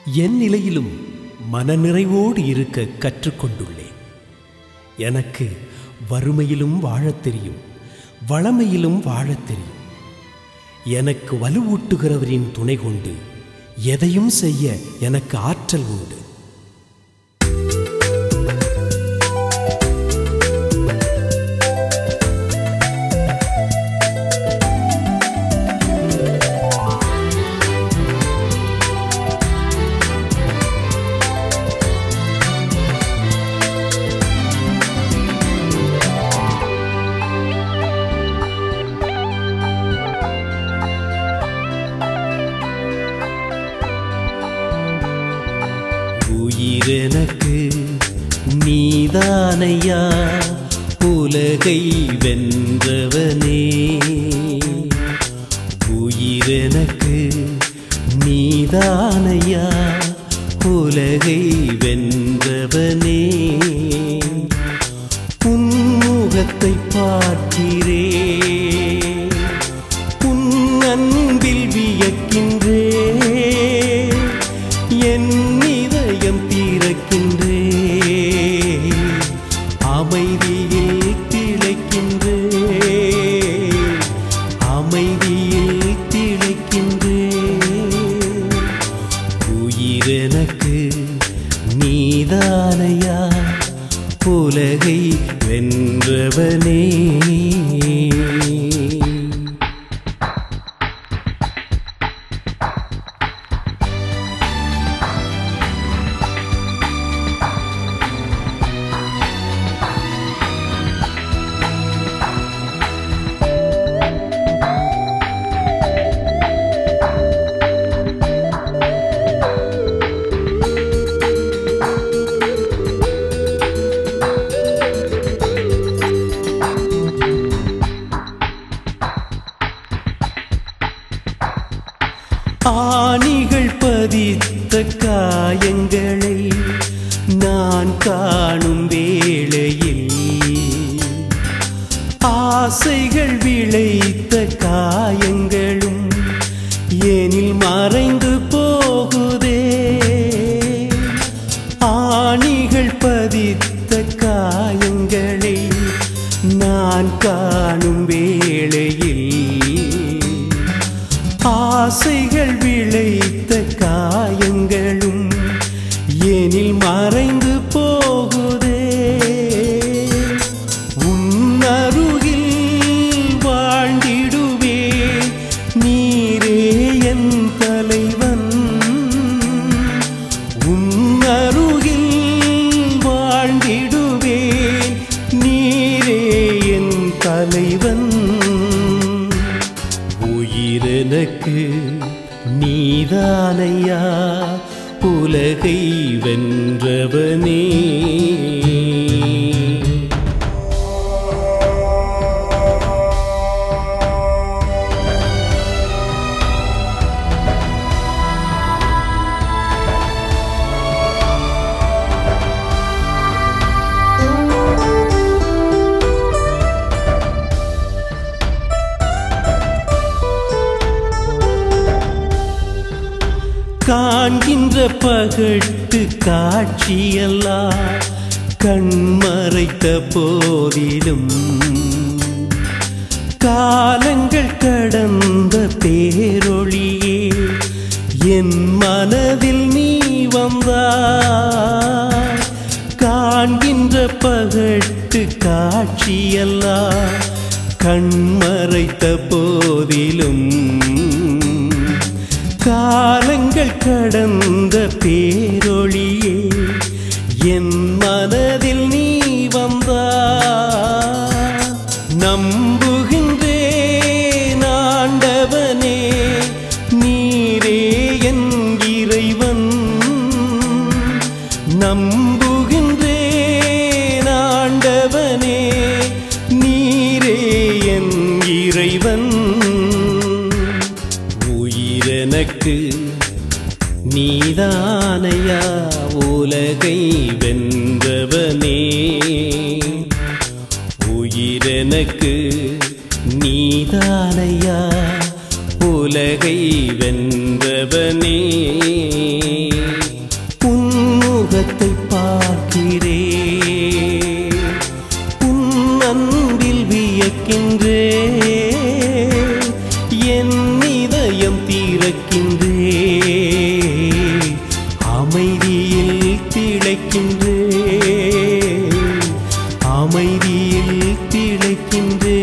என் நிலையிலும் மனநிறைவோடு இருக்க கற்றுக்கொண்டுள்ளேன் எனக்கு வறுமையிலும் வாழத் தெரியும் வளமையிலும் வாழத் தெரியும் எனக்கு வலுவூட்டுகிறவரின் துணை கொண்டு எதையும் செய்ய எனக்கு ஆற்றல் உண்டு உயிரெனக்கு நீதானையா உலகை வென்றவனே உயிரெனக்கு நீதானையா உலகை வென்றவனே உன்முகத்தை பார்க்கிறே உன் அன்பில் வியக்கின்றே என் இதயம் திறக்கின்றே அமைதியில் திளைக்கின்றே அமைதியில் திளைக்கின்றே உயிரெனக்கு நீதானையா உலகை வென்றவனே ஆணிகள் பதித்த காயங்களை நான் காணும் வேளையில் ஆசைகள் விளைத்த காயங்களும் எனில் மறைந்து போகுதே ஆணிகள் பதித்த காயங்களை நான் காணும் வேளையில் ஆசைகள் விளைத்த காயங்களும் எனில் மறைந்து போகுதே உன்னருகில் வாழ்ந்திடுவே நீரே என் தலைவன் உன்னருகில் வாழ்ந்திடுவேன் நீரே என் தலைவன் உயிரெனக்கு நீதானையா உலகை வென்றவனே காண்கின்ற பகட்டு காட்சியெல்லாம் கண்மறைத்த போதிலும் காலங்கள் கடந்த பேரொளியே என் மனதில் நீ வந்தாய் காண்கின்ற பகட்டு காட்சியெல்லாம் கண்மறைத்த போதிலும் காலங்கள் கடந்த பேரொளியே என் மனதில் நீ வந்தா நம்புகின்றேன் ஆண்டவனே நீரே என் இறைவன் நம்புகின்றேன் ஆண்டவனே நீரே என் இறைவன் உயிரெனக்கு நீதானையா உலகை வென்றவனே உயிரெனக்கு நீதானையா உலகை வென்றவனே திறக்கின்றே என் இதயம் திறக்கின்றே அமைதியில் திளைக்கின்றே அமைதியில் திளைக்கின்றே